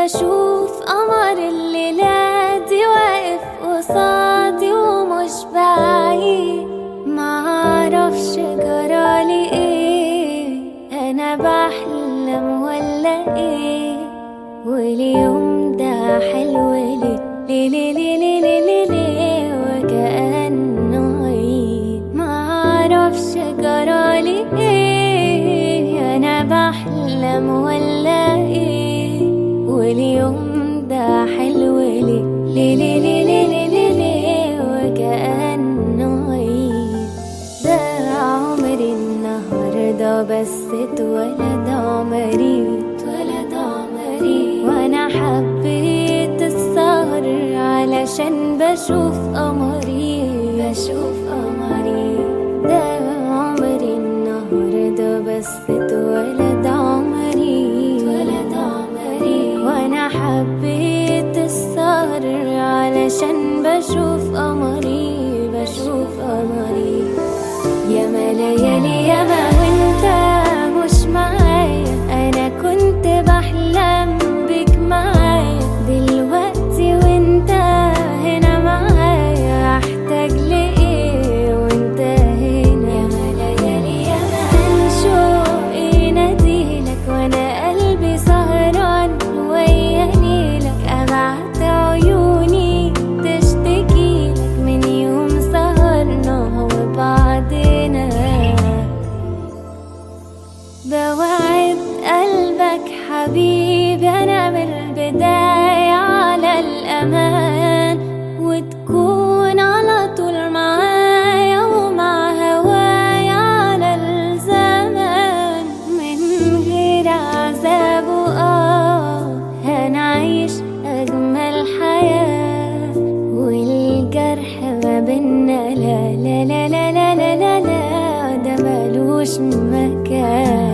بشوف قمر الليلة دي واقف قصادي ومش بعيد معرفش جرالي ايه انا بحلم ولا ايه واليوم ده حلو ليه ليه ليه ليه ليه ليه ليه, ليه وكأنه عيد معرفش جرالي ايه انا بحلم ولا ايه واليوم ده حلو ليه ليه ليه ليه ليه ليه, ليه, ليه وكأنه عيد ده عمري النهاردة بس اتولد عمري اتولد عمري وانا حبيت السهر علشان بشوف قمري بشوف قمري ده عمري النهاردة بس اتولد عمري اتولد عمري وانا حبيت السهر علشان بشوف قمري بشوف قمري ياما ليالي ياما وانت مش معايا انا كنت بحلم بيك معايا دلوقتي وانت هنا معايا احتاج لايه وانت هنا ياما ليالي ياما من شوقي ناديلك وانا قلبي سهران ويا نيلك ابعت عيوني تشتكيلك من يوم سهرنا وبعدنا بوعد قلبك حبيبي انا من البداية على الامان وتكون على طول معايا ومع هوايا على الزمان من غير عذاب وآه هنعيش أجمل حياة والجرح ما بينا لا لا لا لا لا لا لا, لا ده ملوش مكان